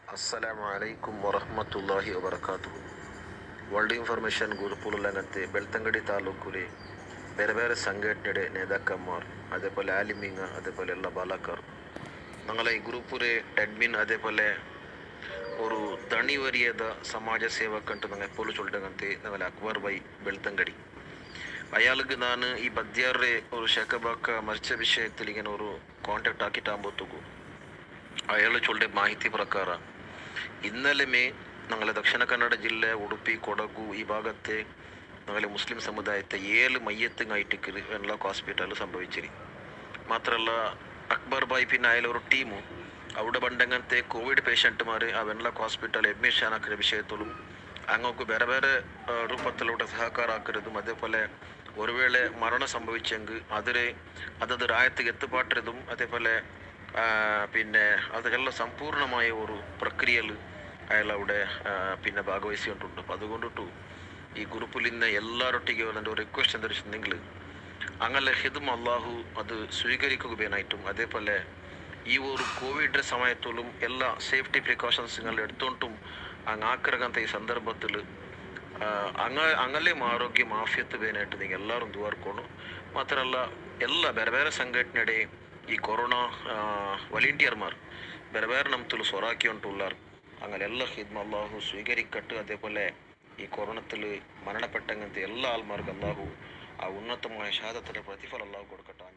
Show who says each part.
Speaker 1: ಅಸ್ಸಲಾಮು ಅಲೈಕುಂ ವರಹಮತುಲ್ಲಾಹಿ ವಬರಕಾತು ವರ್ಲ್ಡ್ ಇನ್ಫಾರ್ಮೇಷನ್ ಗುರುಪುಲಂಗത്തെ ಬೆಳ್ತಂಗಡಿ ತಾಲೂಕುಲಿ ಬೇರೆ ಬೇರೆ ಸಂಘಟನೆ നേതാക്കന്മാർ അതേപോലെ ആലിമിങ്ങ അതേപോലെ എല്ലാ ബാലാക്കാർ ഞങ്ങളെ ഈ ഗ്രൂപ്പിലെ അഡ്മിൻ അതേപോലെ ഒരു ದಣಿವರಿಯದ ಸಮಾಜ ಸೇವಕಂಟು ನಂಗೆ ಎಪ್ಪಲು ಚೊಲ್ಟಂಗಂತೆ ನಂಗಲೆ ಅಕ್ಬರ್ ಬೈ ಬೆಳ್ತಂಗಡಿ അയാൾക്ക് ഞാൻ ഈ ബദ്യാറെ ഒരു ശക്കബാക്ക മരിച്ച വിഷയത്തിൽ ഇങ്ങനെ ഒരു കോണ്ടാക്ട് ആക്കിയിട്ടാകുമ്പോഴത്തേക്കും അയാൾ ചൊല്ലിയ മാഹിತಿ ಪ್ರಕಾರ ഇന്നലെ മേ ഞങ്ങളെ ദക്ഷിണ കന്നഡ ജില്ല ഉಡುപ്പി കൊടഗു ഈ ഭാഗത്തെ ഞങ്ങളെ മുസ്ലിം സമുദായത്തെ ഏഴ് മയ്യത്തുങ്ങായിട്ട് വെൺലാക്ക് ഹോസ്പിറ്റലിൽ സംഭവിച്ചിരി മാത്രമല്ല അക്ബർ ബായ് പിന്നെ അയാൾ ഒരു ടീമും അവിടെ പണ്ടങ്ങനത്തെ കോവിഡ് പേഷ്യൻറ്റുമാർ ആ വെൺലാക്ക് ഹോസ്പിറ്റൽ അഡ്മിഷൻ ആക്കുന്ന വിഷയത്തിലും അങ്ങോട്ട് ಬೇರೆ ಬೇರೆ ಆ, ರೂಪത്തിലൂടെ ಸಹಕಾರ ಹಾಕಿರೋದು അതേപോലെ ഒരു വേള മരണം സംഭവിച്ചെങ്കിൽ അതിരെ അതത് രായത്തിക്ക് എത്തുപാട്ടിരതും അതേപോലെ ആ, പിന്നെ അതെല്ലാം സമ്പൂർണമായ ഒരു പ്രക്രിയയിൽ അയാൾ അവിടെ ആ, പിന്നെ ഭാഗവഹിച്ചുകൊണ്ടുണ്ട് അപ്പം അതുകൊണ്ടിട്ടു ഈ ഗ്രൂപ്പിൽ ഇന്ന് എല്ലാവരൊട്ടിಗೆ ಒಂದು റിക്വസ്റ്റ് എന്താ വെച്ചിട്ടുണ്ടെങ്കിൽ അങ്ങനെ ഹിതും അള്ളാഹു അത് സ്വീകരിക്കുകയായിട്ടും അതേപോലെ ഈ ഒരു കോവിഡ് സമയത്തോളം എല്ലാ സേഫ്റ്റി പ്രിക്കോഷൻസ് നിങ്ങൾ എടുത്തോണ്ടും അങ്ങ് ആക്കിറങ്ങാത്ത ഈ ಸಂದರ್ಭത്തിൽ ಅಂಗ ಅಂಗಲ್ಲೇ ಆರೋಗ್ಯ ಆಫಿಯತ್ ಬೇನಾയിട്ട് നിങ്ങൾ എല്ലാവരും ദ്വാർക്കണം മാത്രമല്ല എല്ലാ ಬೇರೆ ಬೇರೆ ಸಂಘಟನೆ ഈ കൊറോണ വളണ്ടിയർമാർ ಬೇರೆ ಬೇರೆ ನಮ್ತಲು ಸೊರಾಕಿಯುಂಟುಳ್ಳಾರ್ അങ്ങനെ എല്ലാ ഹിദ്മ അള്ളാഹു സ്വീകരിക്കട്ട് അതേപോലെ ഈ കൊറോണത്തിൽ മരണപ്പെട്ടങ്ങനത്തെ എല്ലാ ആൾമാർക്കും അള്ളാഹു ആ ഉന്നതമായ ഷഹാദത്തിൻ്റെ പ്രതിഫലം അള്ളാഹു കൊടുക്കട്ടെ